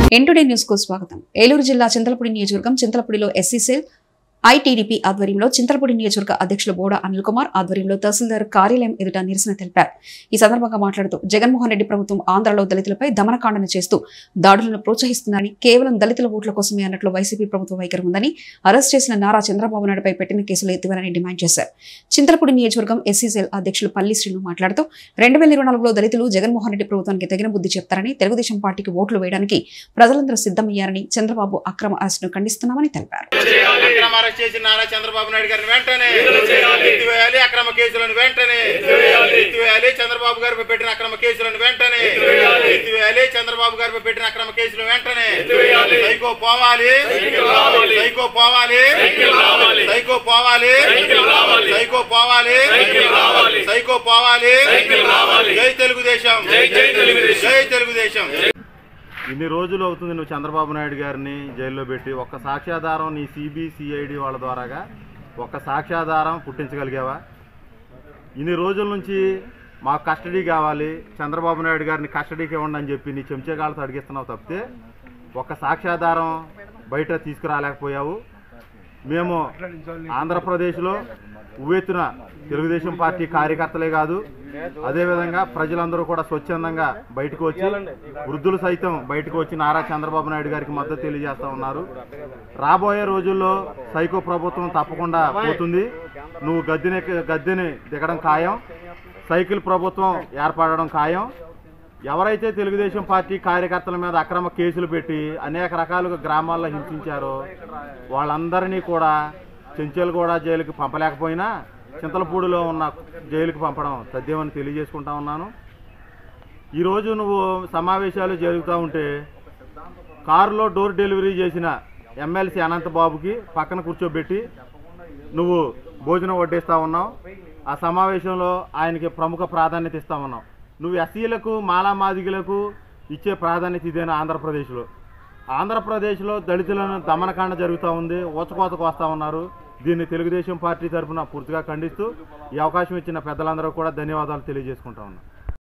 ఎంటుడే news కు స్వాగతం ఏలూరు జిల్లా చింతలపూడి నియోజకవర్గం చింతలపూడిలో ఎస్సీ సెల్ ఐటీడీపీ ఆధ్వర్యంలో చింతలపూడి నియోజకవర్గ అధ్యక్షులు బోడ అనిల్ కుమార్ ఆధ్వర్యంలో తహసీల్దార్ కార్యాలయం ఎదుట నిరసన తెలిపారు ఈ సందర్భంగా మాట్లాడుతూ జగన్మోహన్ రెడ్డి ప్రభుత్వం ఆంధ్రలో దళితులపై దమనకాండన చేస్తూ దాడులను ప్రోత్సహిస్తుందని కేవలం దళితుల ఓట్ల కోసమే అన్నట్లు వైసీపీ ప్రభుత్వం వైఖరి ఉందని అరెస్ట్ చేసిన నారా చంద్రబాబు నాయుడుపై పెట్టిన కేసులు ఎత్తివేయాలని డిమాండ్ చేశారు చింతలపూడి నియోజకవర్గం ఎస్సీ సెల్ అధ్యక్షులు పల్లి శ్రీను మాట్లాడుతూ రెండు వేల ఇరవై నాలుగులో దళితులు జగన్మోహన్ రెడ్డి ప్రభుత్వానికి తగిన బుద్ధి చెప్తారని తెలుగుదేశం పార్టీకి ఓట్లు వేయడానికి ప్రజలందరూ సిద్ధమయ్యారని చంద్రబాబు అక్రమ అరెస్టును ఖండిస్తున్నామని తెలిపారు అక్రమ అరెస్ట్ చేసిన నారా చంద్రబాబు నాయుడు గారిని వెంటనే ఎత్తివేయాలి అక్రమ కేసులను వెంటనే ఎత్తివేయాలి చంద్రబాబు గారిపై పెట్టిన అక్రమ కేసులను వెంటనే ఎత్తివేయాలి చంద్రబాబు గారిపై పెట్టిన అక్రమ కేసులు వెంటనే సైకో పోవాలి సైకో పోవాలి సైకో పోవాలి సైకో పోవాలి సైకో పోవాలి జై తెలుగుదేశం జై తెలుగుదేశం ఇన్ని రోజులు అవుతుంది నువ్వు చంద్రబాబు నాయుడు గారిని జైల్లో పెట్టి ఒక్క సాక్ష్యాధారం నీ సిబిసిఐడి వాళ్ళ ద్వారాగా ఒక్క సాక్ష్యాధారం పుట్టించగలిగావా ఇన్ని రోజుల నుంచి మాకు కస్టడీ కావాలి చంద్రబాబు నాయుడు గారిని కస్టడీకి ఇవ్వండి అని చెప్పి నీ చెంచాగాలతో అడిగిస్తున్నావు తప్పితే ఒక్క సాక్ష్యాధారం బయట తీసుకురాలేకపోయావు మేము ఆంధ్రప్రదేశ్లో ఉవ్వెత్తున తెలుగుదేశం పార్టీ కార్యకర్తలే కాదు అదేవిధంగా ప్రజలందరూ కూడా స్వచ్ఛందంగా బయటకు వచ్చి వృద్ధులు సైతం బయటకు వచ్చి నారా చంద్రబాబు నాయుడు గారికి మద్దతు తెలియజేస్తా ఉన్నారు రాబోయే రోజుల్లో సైకో ప్రభుత్వం తప్పకుండా పోతుంది నువ్వు గద్దెని గద్దెని దిగడం ఖాయం సైకిల్ ప్రభుత్వం ఏర్పడడం ఖాయం ఎవరైతే తెలుగుదేశం పార్టీ కార్యకర్తల మీద అక్రమ కేసులు పెట్టి అనేక రకాలుగా గ్రామాల్లో హింసించారో వాళ్ళందరినీ కూడా చెంచల్గూడ జైలుకి పంపలేకపోయినా చింతలపూడిలో ఉన్న జైలుకి పంపడం తథ్యమని తెలియజేసుకుంటా ఉన్నాను ఈరోజు నువ్వు సమావేశాలు జరుగుతూ ఉంటే కారులో డోర్ డెలివరీ చేసిన ఎమ్మెల్సీ అనంతబాబుకి పక్కన కూర్చోబెట్టి నువ్వు భోజనం వడ్డిస్తా ఉన్నావు ఆ సమావేశంలో ఆయనకి ప్రముఖ ప్రాధాన్యత ఇస్తా ఉన్నావు నువ్వు ఎస్సీలకు మాలామాదిగులకు ఇచ్చే ప్రాధాన్యత ఇదేనా ఆంధ్రప్రదేశ్లో ఆంధ్రప్రదేశ్లో దళితులను దమనకాండ జరుగుతూ ఉంది ఊచకోతకు వస్తూ ఉన్నారు దీన్ని తెలుగుదేశం పార్టీ తరఫున పూర్తిగా ఖండిస్తూ ఈ అవకాశం ఇచ్చిన పెద్దలందరూ కూడా ధన్యవాదాలు తెలియజేసుకుంటా ఉన్నాను